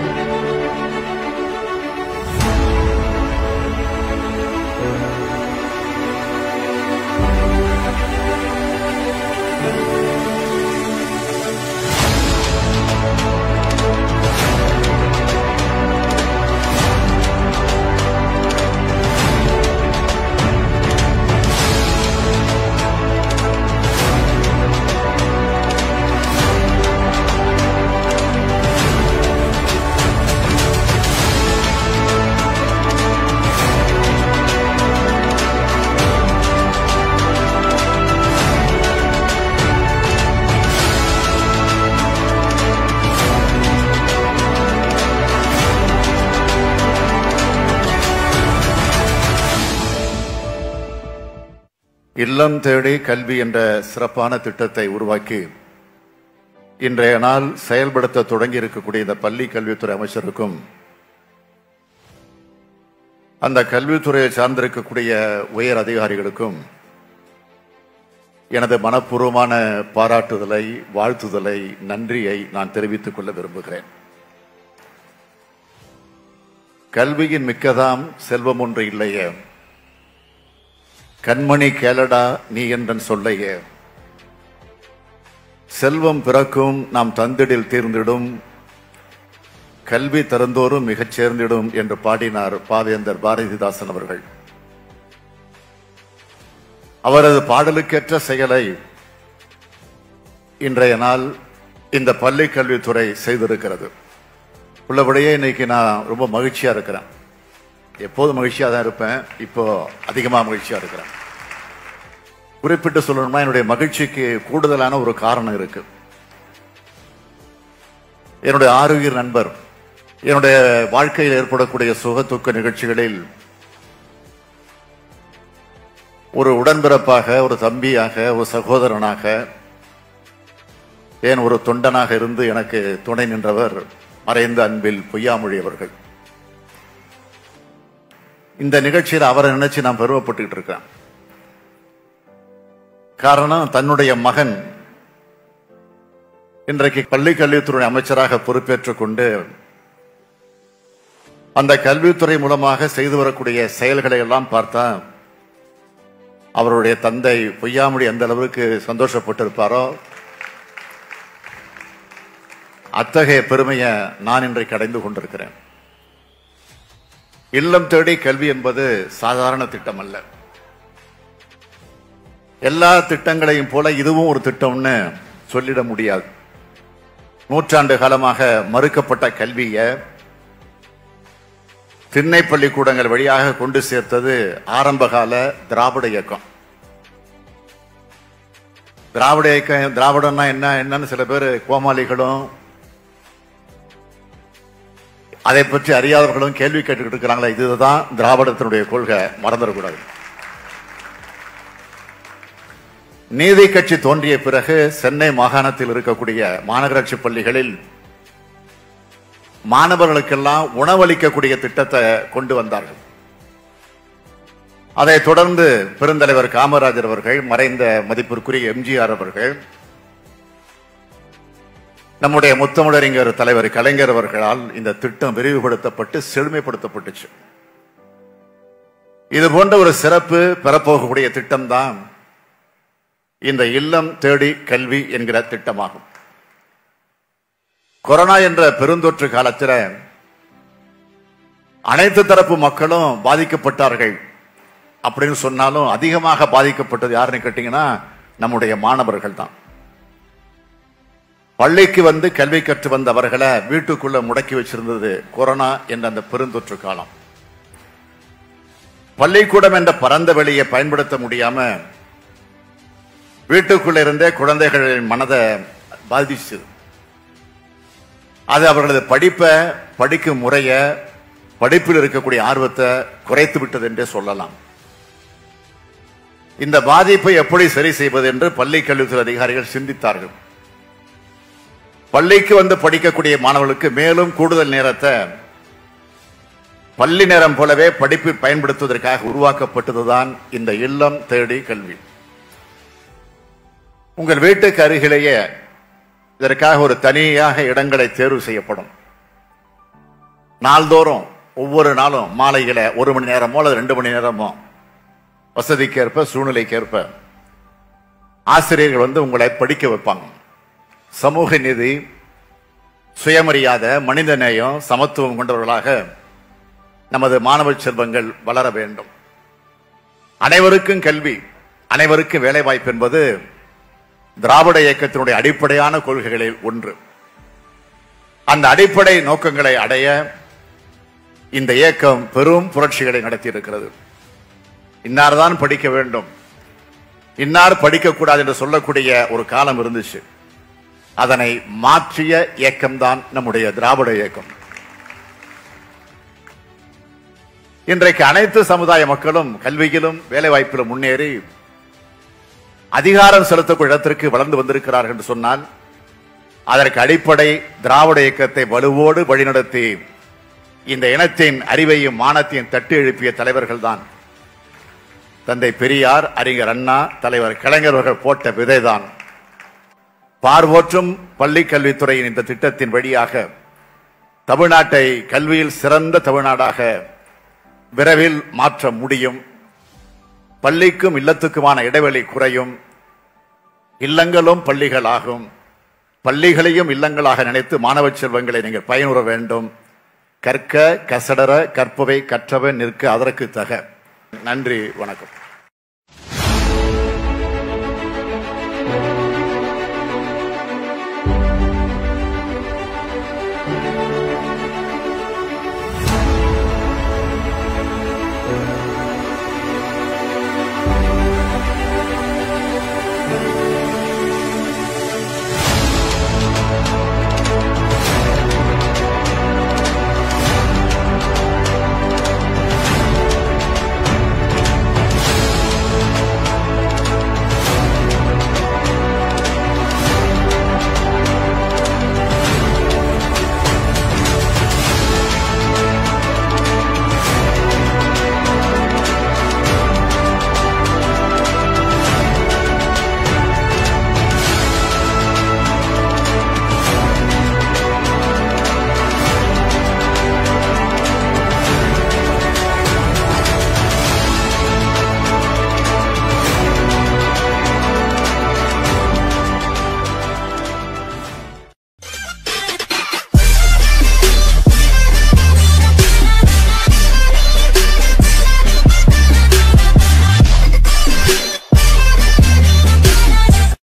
இல்லம் தேடி கல்வி என்ற சிறப்பான திட்டத்தை உருவாக்கி இன்றைய நாள் செயல்படுத்த தொடங்கி இருக்கக்கூடிய இந்த பள்ளி கல்வித்துறை அமைச்சருக்கும் அந்த கல்வித்துறையை சார்ந்திருக்கக்கூடிய உயர் அதிகாரிகளுக்கும் எனது மனப்பூர்வமான பாராட்டுதலை வாழ்த்துதலை நன்றியை நான் தெரிவித்துக் கொள்ள விரும்புகிறேன் கல்வியின் மிக்கதாம் செல்வம் ஒன்று இல்லையே கண்மணி கேளடா நீ என்றன் சொல்லையே செல்வம் பிறக்கும் நாம் தந்திடில் தீர்ந்திடும் கல்வி தருந்தோறும் மிகச் சேர்ந்திடும் என்று பாடினார் பாவேந்தர் பாரதிதாசன் அவர்கள் அவரது பாடலுக்கேற்ற செயலை இன்றைய நாள் இந்த பள்ளி கல்வித்துறை செய்திருக்கிறது உள்ளபடியே இன்னைக்கு நான் ரொம்ப மகிழ்ச்சியா இருக்கிறேன் எப்போதும் மகிழ்ச்சியா தான் இருப்பேன் இப்போ அதிகமா மகிழ்ச்சியா இருக்கிறேன் குறிப்பிட்டு சொல்லணும்னா என்னுடைய மகிழ்ச்சிக்கு கூடுதலான ஒரு காரணம் இருக்கு என்னுடைய ஆரோக்கிய நண்பர் என்னுடைய வாழ்க்கையில் ஏற்படக்கூடிய சுக துக்க நிகழ்ச்சிகளில் ஒரு உடன்பிறப்பாக ஒரு தம்பியாக ஒரு சகோதரனாக ஏன் ஒரு தொண்டனாக இருந்து எனக்கு துணை நின்றவர் மறைந்த அன்பில் பொய்யாமொழி அவர்கள் இந்த நிகழ்ச்சியில் அவரை நினைச்சு நான் பெருமைப்பட்டுக்கிட்டு இருக்கேன் காரணம் தன்னுடைய மகன் இன்றைக்கு பள்ளி கல்வித்துறை அமைச்சராக பொறுப்பேற்றுக் கொண்டு அந்த கல்வித்துறை மூலமாக செய்து வரக்கூடிய செயல்களை எல்லாம் பார்த்தா அவருடைய தந்தை பொய்யாமொழி எந்த அளவுக்கு சந்தோஷப்பட்டிருப்பாரோ அத்தகைய பெருமையை நான் இன்றைக்கு அடைந்து கொண்டிருக்கிறேன் இல்லம் தேடி கல்வி என்பது சாதாரண திட்டம் அல்ல எல்லா திட்டங்களையும் போல இதுவும் ஒரு திட்டம்னு சொல்லிட முடியாது நூற்றாண்டு காலமாக மறுக்கப்பட்ட கல்வியை திண்ணை பள்ளிக்கூடங்கள் வழியாக கொண்டு சேர்த்தது ஆரம்பகால திராவிட இயக்கம் திராவிட இயக்கம் திராவிடம்னா என்ன என்னன்னு சில பேர் கோமாளிகளும் அதை பற்றி அறியாதவர்களும் கேள்வி கேட்டுக்கிட்டு இருக்கிறாங்களா இதுதான் திராவிடத்தினுடைய கொள்கை மறந்துடக்கூடாது நீதி கட்சி தோன்றிய பிறகு சென்னை மாகாணத்தில் இருக்கக்கூடிய மாநகராட்சி பள்ளிகளில் மாணவர்களுக்கெல்லாம் உணவளிக்கக்கூடிய திட்டத்தை கொண்டு வந்தார்கள் அதைத் தொடர்ந்து பெருந்தலைவர் காமராஜர் அவர்கள் மறைந்த மதிப்பிற்குரிய எம்ஜிஆர் அவர்கள் நம்முடைய முத்தமிழறிஞர் தலைவர் கலைஞர் அவர்களால் இந்த திட்டம் விரிவுபடுத்தப்பட்டு செழுமைப்படுத்தப்பட்டுச்சு இது போன்ற ஒரு சிறப்பு பெறப்போகக்கூடிய திட்டம் தான் இந்த இல்லம் தேடி கல்வி என்கிற திட்டமாகும் கொரோனா என்ற பெருந்தொற்று காலத்தில் அனைத்து தரப்பு மக்களும் பாதிக்கப்பட்டார்கள் அப்படின்னு சொன்னாலும் அதிகமாக பாதிக்கப்பட்டது யாருன்னு கேட்டீங்கன்னா நம்முடைய மாணவர்கள் தான் பள்ளிக்கு வந்து கல்வி கற்று வந்தவர்களை வீட்டுக்குள்ள முடக்கி வச்சிருந்தது கொரோனா என்ற அந்த பெருந்தொற்று காலம் பள்ளிக்கூடம் என்ற பரந்த வெளியை பயன்படுத்த முடியாம வீட்டுக்குள்ள இருந்தே குழந்தைகளின் மனதை பாதிச்சு அது அவர்களது படிப்பை படிக்கும் முறைய படிப்பில் இருக்கக்கூடிய ஆர்வத்தை குறைத்து விட்டது என்றே சொல்லலாம் இந்த பாதிப்பை எப்படி சரி செய்வது என்று பள்ளி கல்வித்துறை அதிகாரிகள் சிந்தித்தார்கள் பள்ளிக்கு வந்து படிக்கக்கூடிய மாணவர்களுக்கு மேலும் கூடுதல் நேரத்தை பள்ளி நேரம் போலவே படிப்பு பயன்படுத்துவதற்காக உருவாக்கப்பட்டதுதான் இந்த இல்லம் தேடி கல்வி உங்கள் வீட்டுக்கு அருகிலேயே இதற்காக ஒரு தனியாக இடங்களை தேர்வு செய்யப்படும் நாள்தோறும் ஒவ்வொரு நாளும் மாலையில ஒரு மணி நேரமோ அல்லது ரெண்டு மணி நேரமோ வசதிக்கேற்ப சூழ்நிலைக்கேற்ப ஆசிரியர்கள் வந்து உங்களை படிக்க வைப்பாங்க சமூக நீதி சுயமரியாதை மனித நேயம் சமத்துவம் கொண்டவர்களாக நமது மாணவ செல்வங்கள் வளர வேண்டும் அனைவருக்கும் கல்வி அனைவருக்கும் வேலைவாய்ப்பு என்பது திராவிட இயக்கத்தினுடைய அடிப்படையான கொள்கைகளில் ஒன்று அந்த அடிப்படை நோக்கங்களை அடைய இந்த இயக்கம் பெரும் புரட்சிகளை நடத்தி இருக்கிறது இன்னார் தான் படிக்க வேண்டும் இன்னார் படிக்கக்கூடாது என்று சொல்லக்கூடிய ஒரு காலம் இருந்துச்சு அதனை மாற்றிய இயக்கம்தான் நம்முடைய திராவிட இயக்கம் இன்றைக்கு அனைத்து சமுதாய மக்களும் கல்வியிலும் வேலைவாய்ப்பிலும் முன்னேறி அதிகாரம் செலுத்தக்கூடிய இடத்திற்கு வளர்ந்து வந்திருக்கிறார்கள் என்று சொன்னால் அதற்கு அடிப்படை திராவிட இயக்கத்தை வலுவோடு வழிநடத்தி இந்த இனத்தின் அறிவையும் மானத்தையும் தட்டி எழுப்பிய தலைவர்கள் தான் தந்தை பெரியார் அறிஞர் அண்ணா தலைவர் கலைஞர் அவர்கள் போட்ட விதைதான் பார்வோற்றும் பள்ளி கல்வித்துறையின் இந்த திட்டத்தின் வழியாக தமிழ்நாட்டை கல்வியில் சிறந்த தமிழ்நாடாக விரைவில் மாற்ற முடியும் பள்ளிக்கும் இல்லத்துக்குமான இடைவெளி குறையும் இல்லங்களும் பள்ளிகளாகும் பள்ளிகளையும் இல்லங்களாக நினைத்து மாணவ செல்வங்களை நீங்கள் பயனுற வேண்டும் கற்க கசடர கற்பவை கற்றவை நிற்க அதற்கு தக நன்றி வணக்கம்